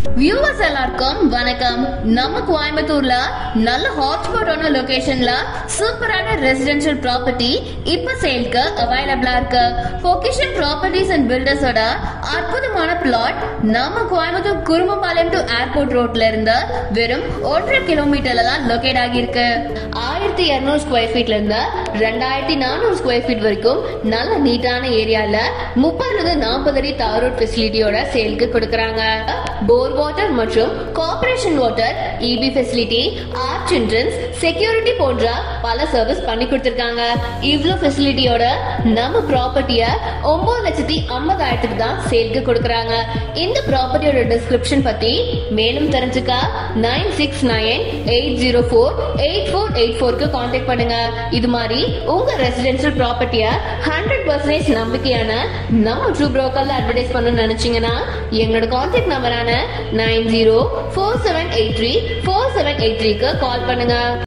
viewers எல்லாருக்கும் வணக்கம் நம்ம கோயம்புத்தூர்ல நல்ல ஹாட்ஸ்பாட்டான லொகேஷன்ல சூப்பரான ரெசிடென்ஷியல் ப்ராப்பர்ட்டி இப்ப சேல்க்கு அவைலபிளா இருக்கு பொக்கிஷன் ப்ராப்பர்ட்டிஸ் அண்ட் பில்டர்ஸோட அற்புதமான பிளாட் நம்ம கோயம்புத்தூர் குருமபாளையம் டு ஏர்போர்ட் ரோட்ல இருந்து வெறும் ஒன்றரை கிலோமீட்டர்ல தான் லொகேட் ஆகியிருக்கு ஆயிரத்தி இருநூறு ஸ்கொயர் ஃபீட்ல இருந்து ரெண்டாயிரத்தி நானூறு ஸ்கொயர் ஃபீட் வரைக்கும் நல்ல நீட்டான ஏரியால முப்பதுல இருந்து நாற்பது அடி தார் ரோட் ஃபெசிலிட்டியோட சேல்க்கு கொடுக்கறாங்க போர் வாட்டர் மற்றும் corporation water EB facility arch entrance security போன்ற பல சர்வீஸ் பண்ணி கொடுத்திருக்காங்க இவ்ளோ ஃபெசிலிட்டியோட நம்ம ப்ராப்பர்ட்டிய ஒன்பது லட்சத்தி ஐம்பதாயிரத்துக்கு தான் சேல்க்கு கொடுக்கறாங்க இந்த ப்ராப்பர்ட்டியோட டிஸ்கிரிப்ஷன் பத்தி மேலும் தெரிஞ்சுக்க nine six nine eight zero four eight four eight ஃபோருக்கு கான்டாக்ட் பண்ணுங்க இது மாதிரி உங்க ரெசிடென்ஷியல் ப்ராப்பர்ட்டிய ஹண்ட்ரட் பர்சன்டேஜ் நம்பிக்கையான நம்ம ட்ரூ ப்ரோக்கர்ல அட்வர்டைஸ் பண்ணணும்னு நினைச்சீங்கன்னா எங்களோட கான்டாக்ட் நம்பரான nine zero four seven eight three four seven eight த்ரீக்கு கால் பண்ணுங்க